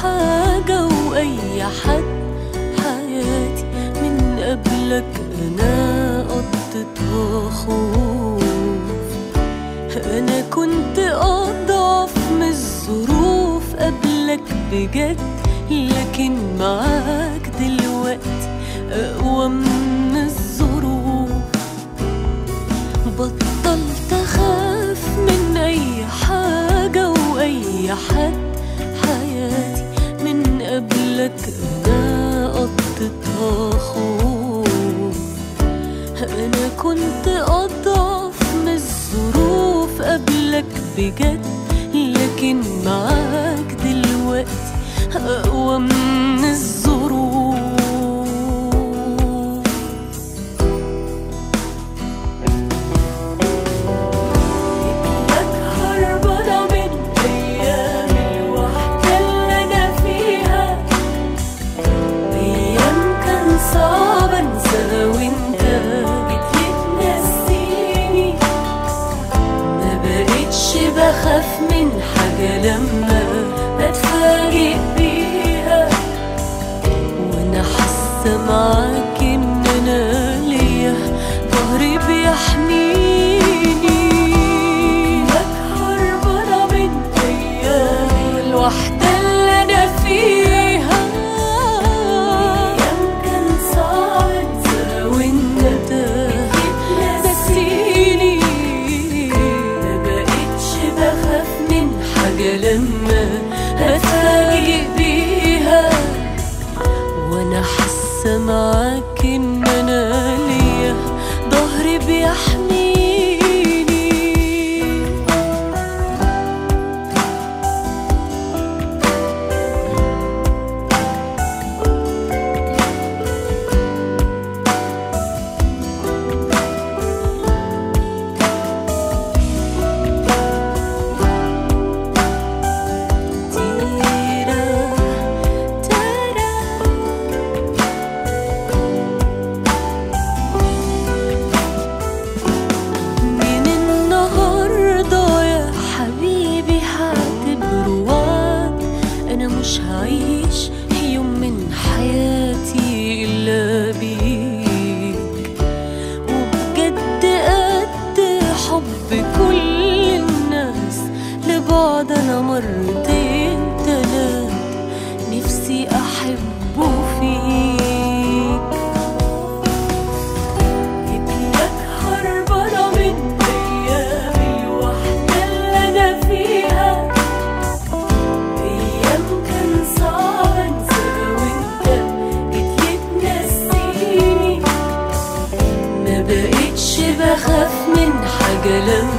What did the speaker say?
حاجة وأي حد حياتي من قبلك أنا قضيتها خوف أنا كنت أضعف من الظروف قبلك بجد لكن معاك دلوقتي أقوى من الظروف بطلت أخاف من أي حاجة وأي حد حياتي من قبلك أنا قضيتها خوف أنا كنت أضعف من الظروف قبلك بجد لكن معاك دلوقتي أقوى من الظروف لك هربانة من أيام الوحدة اللي أنا فيها أيام كان صعب أنساها وأنت جيت تنسيني ما بقتش بخاف من حاجة لما بتفاجئ بيها وأنا حاسة معاك إن أنا ليا ظهري بيحميني لك هربانة من أيام الوحدة اللي أنا فيها أيام كان صعب أنسى وأنت نسيني ما بقتش بخاف من حاجة لما هتفاجئ بيها وانا حاسه معاك ان انا ليا ظهري بيحميني تيرا تارا من النهاردة يا حبيبي هعتبره وعد أنا مش هعيش يوم من حياتي إلا بيك وبجد قد حب كل الناس لبعض أنا مرتين تلات نفسي أحبه فيك جبلك هربانة من أيام الوحدة اللي أنا فيها أيام كان صعب أنساها وأنت جيت تنسيني ما بقتش بخاف من حاجة لما